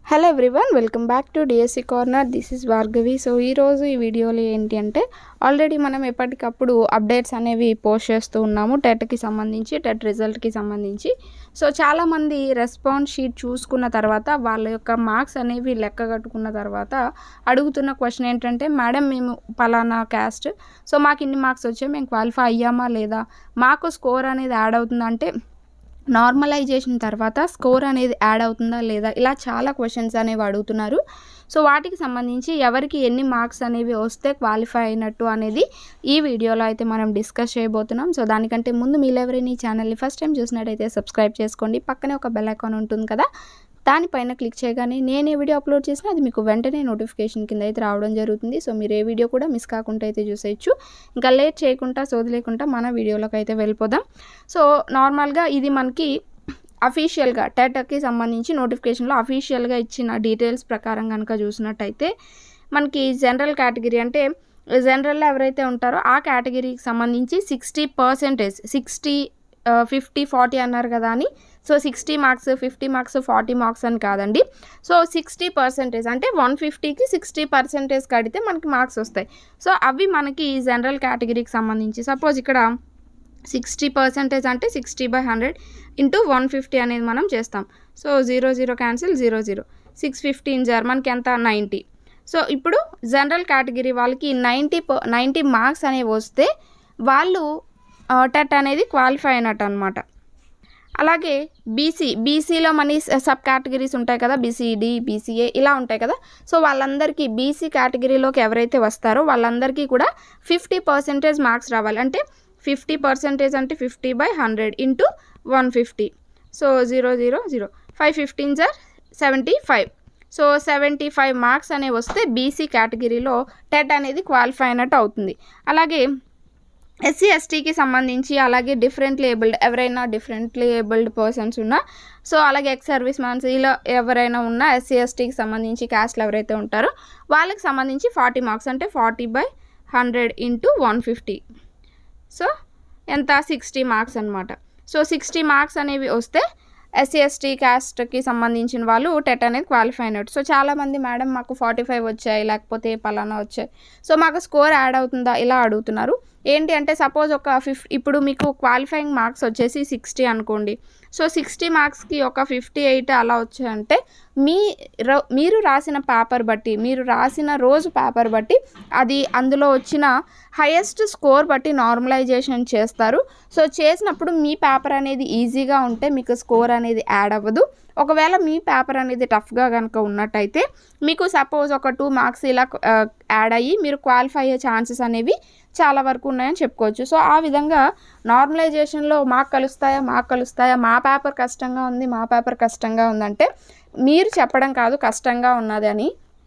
hello everyone welcome back to DSC corner this is Bhargavi so ఈరోజు ఈ వీడియోలో ఏంటి అంటే ఆల్రెడీ మనం ఎప్పటికప్పుడు అప్డేట్స్ అనేవి పోస్ట్ చేస్తూ ఉన్నాము టెట్కి సంబంధించి టెట్ రిజల్ట్కి సంబంధించి సో చాలామంది రెస్పాన్స్ షీట్ చూసుకున్న తర్వాత వాళ్ళ యొక్క మార్క్స్ అనేవి లెక్క కట్టుకున్న తర్వాత అడుగుతున్న క్వశ్చన్ ఏంటంటే మేడం మేము పలానా క్యాస్ట్ సో మాకు ఇన్ని మార్క్స్ వచ్చాయి మేము క్వాలిఫై అయ్యామా లేదా మాకు స్కోర్ అనేది యాడ్ అవుతుందంటే నార్మలైజేషన్ తర్వాత స్కోర్ అనేది యాడ్ అవుతుందా లేదా ఇలా చాలా క్వశ్చన్స్ అనేవి అడుగుతున్నారు సో వాటికి సంబంధించి ఎవరికి ఎన్ని మార్క్స్ అనేవి వస్తే క్వాలిఫై అయినట్టు అనేది ఈ వీడియోలో అయితే మనం డిస్కస్ చేయబోతున్నాం సో దానికంటే ముందు మీరు ఎవరైనా ఈ ఛానల్ని ఫస్ట్ టైం చూసినట్టయితే సబ్స్క్రైబ్ చేసుకోండి పక్కనే ఒక బెల్ ఐకాన్ ఉంటుంది కదా దానిపైన క్లిక్ చేయగానే నేను ఏ వీడియో అప్లోడ్ చేసినా అది మీకు వెంటనే నోటిఫికేషన్ కింద అయితే రావడం జరుగుతుంది సో మీరు ఏ వీడియో కూడా మిస్ కాకుండా అయితే చూసేయచ్చు ఇంకా లేట్ చేయకుండా సోది లేకుండా మన వీడియోలోకి అయితే వెళ్ళిపోదాం సో నార్మల్గా ఇది మనకి అఫీషియల్గా టెట్కి సంబంధించి నోటిఫికేషన్లో అఫీషియల్గా ఇచ్చిన డీటెయిల్స్ ప్రకారం కనుక చూసినట్టయితే మనకి జనరల్ కేటగిరీ అంటే జనరల్లో ఎవరైతే ఉంటారో ఆ కేటగిరీకి సంబంధించి sixty percentage sixty fifty forty అన్నారు కదా అని so sixty marks fifty marks forty marks అని కాదండి సో సిక్స్టీ పర్సెంటేజ్ అంటే వన్ ఫిఫ్టీకి సిక్స్టీ పర్సెంటేజ్ కడితే మనకి మార్క్స్ వస్తాయి సో అవి మనకి జనరల్ కేటగిరీకి సంబంధించి సపోజ్ ఇక్కడ సిక్స్టీ పర్సెంటేజ్ అంటే sixty by hundred into one fifty అనేది మనం చేస్తాం so zero zero cancel zero zero six fifteen జార్ మనకి ఎంత నైంటీ సో ఇప్పుడు జనరల్ కేటగిరీ వాళ్ళకి నైంటీ నైంటీ మార్క్స్ అనేవి వస్తే వాళ్ళు టెట్ అనేది క్వాలిఫై అయినట్టు అనమాట అలాగే బీసీ బీసీలో మనీ సబ్ కేటగిరీస్ ఉంటాయి కదా బీసీడి బీసీఏ ఇలా ఉంటాయి కదా సో వాళ్ళందరికీ బీసీ కేటగిరీలోకి ఎవరైతే వస్తారో వాళ్ళందరికీ కూడా ఫిఫ్టీ పర్సెంటేజ్ మార్క్స్ రావాలి అంటే ఫిఫ్టీ పర్సెంటేజ్ అంటే fifty by hundred into one fifty so zero zero zero five fifteen sir seventy five so seventy five marks అనేవి వస్తే బీసీ కేటగిరీలో టెట్ అనేది క్వాలిఫై అయినట్టు అవుతుంది అలాగే ఎస్సీ ఎస్టీకి సంబంధించి అలాగే డిఫరెంట్లీ ఏబుల్డ్ ఎవరైనా డిఫరెంట్లీ ఏబుల్డ్ పర్సన్స్ ఉన్నా సో అలాగే ఎక్స్ సర్వీస్ మ్యాన్స్ ఇలా ఎవరైనా ఉన్నా ఎస్సీ ఎస్టీకి సంబంధించి క్యాస్ట్లు ఎవరైతే ఉంటారో వాళ్ళకి సంబంధించి ఫార్టీ మార్క్స్ అంటే forty by hundred into one fifty so ఎంత సిక్స్టీ మార్క్స్ అనమాట సో సిక్స్టీ మార్క్స్ అనేవి వస్తే ఎస్సీ ఎస్టీ క్యాస్ట్కి సంబంధించిన వాళ్ళు టెట్ అనేది క్వాలిఫై అయినట్టు సో చాలామంది మేడం మాకు ఫార్టీ ఫైవ్ వచ్చాయి లేకపోతే పలానా వచ్చాయి సో మాకు స్కోర్ యాడ్ అవుతుందా ఇలా అడుగుతున్నారు ఏంటి అంటే సపోజ్ ఒక ఫిఫ్ ఇప్పుడు మీకు క్వాలిఫైయింగ్ మార్క్స్ వచ్చేసి సిక్స్టీ అనుకోండి సో సిక్స్టీ మార్క్స్కి ఒక ఫిఫ్టీ ఎయిట్ అలా వచ్చాయంటే మీ మీరు రాసిన పేపర్ బట్టి మీరు రాసిన రోజు పేపర్ బట్టి అది అందులో వచ్చిన హయ్యెస్ట్ స్కోర్ బట్టి నార్మలైజేషన్ చేస్తారు సో చేసినప్పుడు మీ పేపర్ అనేది ఈజీగా ఉంటే మీకు స్కోర్ అనేది యాడ్ అవ్వదు ఒకవేళ మీ పేపర్ అనేది టఫ్గా కనుక ఉన్నట్టయితే మీకు సపోజ్ ఒక టూ మార్క్స్ ఇలా యాడ్ అయ్యి మీరు క్వాలిఫై అయ్యే ఛాన్సెస్ అనేవి చాలా వరకు ఉన్నాయని చెప్పుకోవచ్చు సో ఆ విధంగా నార్మలైజేషన్లో మాకు కలుస్తాయా మాకు కలుస్తాయా మా పేపర్ కష్టంగా ఉంది మా పేపర్ కష్టంగా ఉందంటే మీరు చెప్పడం కాదు కష్టంగా ఉన్నది అని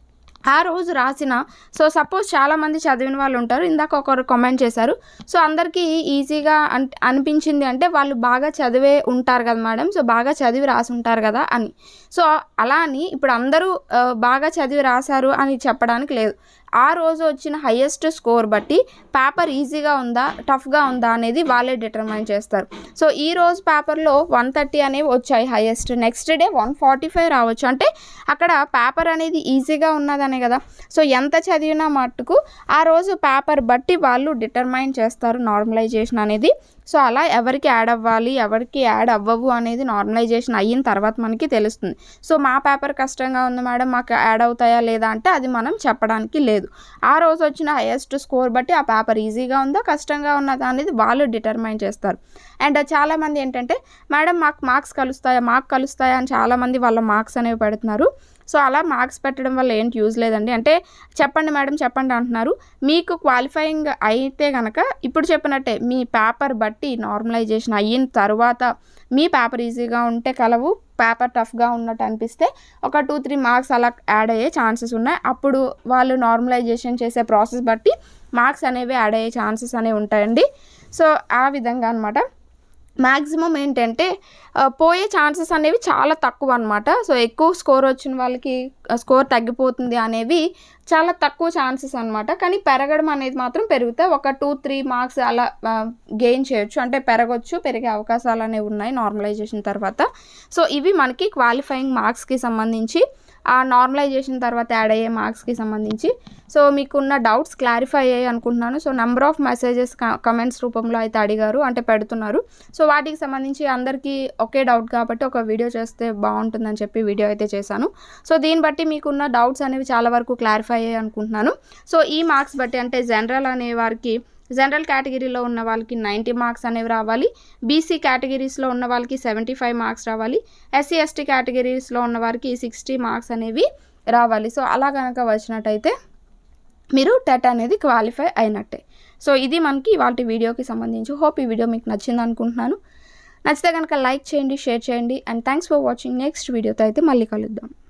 ఆ రోజు రాసిన సో సపోజ్ చాలామంది చదివిన వాళ్ళు ఉంటారు ఇందాక ఒకరు కామెంట్ చేశారు సో అందరికీ ఈజీగా అన్ అనిపించింది అంటే వాళ్ళు బాగా చదివే ఉంటారు కదా మేడం సో బాగా చదివి రాసి ఉంటారు కదా అని సో అలా అని ఇప్పుడు అందరూ బాగా చదివి రాశారు అని చెప్పడానికి లేదు ఆ రోజు వచ్చిన హయ్యెస్ట్ స్కోర్ బట్టి పేపర్ ఈజీగా ఉందా టఫ్గా ఉందా అనేది వాళ్ళే డిటర్మైన్ చేస్తారు సో ఈ రోజు పేపర్లో వన్ థర్టీ అనేవి వచ్చాయి highest next day one forty five రావచ్చు అంటే అక్కడ పేపర్ అనేది ఈజీగా ఉన్నదనే కదా సో ఎంత చదివినా మట్టుకు ఆ రోజు పేపర్ బట్టి వాళ్ళు డిటర్మైన్ చేస్తారు నార్మలైజేషన్ అనేది సో అలా ఎవరికి యాడ్ అవ్వాలి ఎవరికి యాడ్ అవ్వవు అనేది నార్మలైజేషన్ అయిన తర్వాత మనకి తెలుస్తుంది సో మా పేపర్ కష్టంగా ఉంది మేడం మాకు యాడ్ అవుతాయా లేదా అంటే అది మనం చెప్పడానికి లేదు ఆ రోజు వచ్చిన హైయెస్ట్ స్కోర్ బట్టి ఆ పేపర్ ఈజీగా ఉందా కష్టంగా ఉన్నదా అనేది వాళ్ళు డిటర్మైన్ చేస్తారు అండ్ చాలామంది ఏంటంటే మేడం మాకు మార్క్స్ కలుస్తాయా మాకు కలుస్తాయా అని చాలామంది వాళ్ళ మార్క్స్ అనేవి పెడుతున్నారు సో అలా మార్క్స్ పెట్టడం వల్ల ఏంటి యూజ్ లేదండి అంటే చెప్పండి మేడం చెప్పండి అంటున్నారు మీకు క్వాలిఫైయింగ్ అయితే కనుక ఇప్పుడు చెప్పినట్టే మీ పేపర్ బట్టి నార్మలైజేషన్ అయిన తర్వాత మీ పేపర్ ఈజీగా ఉంటే కలవు పేపర్ టఫ్గా ఉన్నట్టు అనిపిస్తే ఒక టూ త్రీ మార్క్స్ అలా యాడ్ అయ్యే ఛాన్సెస్ ఉన్నాయి అప్పుడు వాళ్ళు నార్మలైజేషన్ చేసే ప్రాసెస్ బట్టి మార్క్స్ అనేవి యాడ్ అయ్యే ఛాన్సెస్ అనేవి ఉంటాయండి సో ఆ విధంగా అనమాట మ్యాక్సిమం ఏంటంటే పోయే ఛాన్సెస్ అనేవి చాలా తక్కువ అనమాట సో ఎక్కువ స్కోర్ వచ్చిన వాళ్ళకి స్కోర్ తగ్గిపోతుంది అనేవి చాలా తక్కువ ఛాన్సెస్ అనమాట కానీ పెరగడం అనేది మాత్రం పెరుగుతాయి ఒక టూ త్రీ మార్క్స్ అలా గెయిన్ చేయొచ్చు అంటే పెరగచ్చు పెరిగే అవకాశాలు అనేవి ఉన్నాయి నార్మలైజేషన్ తర్వాత సో ఇవి మనకి క్వాలిఫైయింగ్ మార్క్స్కి సంబంధించి ఆ నార్మలైజేషన్ తర్వాత యాడ్ అయ్యే మార్క్స్కి సంబంధించి సో మీకున్న డౌట్స్ క్లారిఫై అయ్యాయి అనుకుంటున్నాను so number of messages comments రూపంలో అయితే అడిగారు అంటే పెడుతున్నారు సో వాటికి సంబంధించి అందరికీ ఒకే డౌట్ కాబట్టి ఒక వీడియో చేస్తే బాగుంటుందని చెప్పి వీడియో అయితే చేశాను సో దీన్ని బట్టి మీకున్న డౌట్స్ అనేవి చాలా వరకు క్లారిఫై అయ్యాయి అనుకుంటున్నాను సో ఈ మార్క్స్ బట్టి అంటే జనరల్ అనే వారికి జనరల్ కేటగిరీలో ఉన్న వాళ్ళకి నైంటీ మార్క్స్ అనేవి రావాలి బీసీ కేటగిరీస్లో ఉన్న వాళ్ళకి సెవెంటీ ఫైవ్ మార్క్స్ రావాలి ఎస్సీ ఎస్టీ కేటగిరీస్లో ఉన్న వారికి సిక్స్టీ మార్క్స్ అనేవి రావాలి సో అలా కనుక వచ్చినట్టయితే మీరు టెట్ అనేది క్వాలిఫై అయినట్టే సో ఇది మనకి ఇవాళ వీడియోకి సంబంధించి హోప్ ఈ వీడియో మీకు నచ్చింది అనుకుంటున్నాను నచ్చితే కనుక లైక్ చేయండి షేర్ చేయండి and thanks for watching next వీడియోతో అయితే మళ్ళీ కలుద్దాం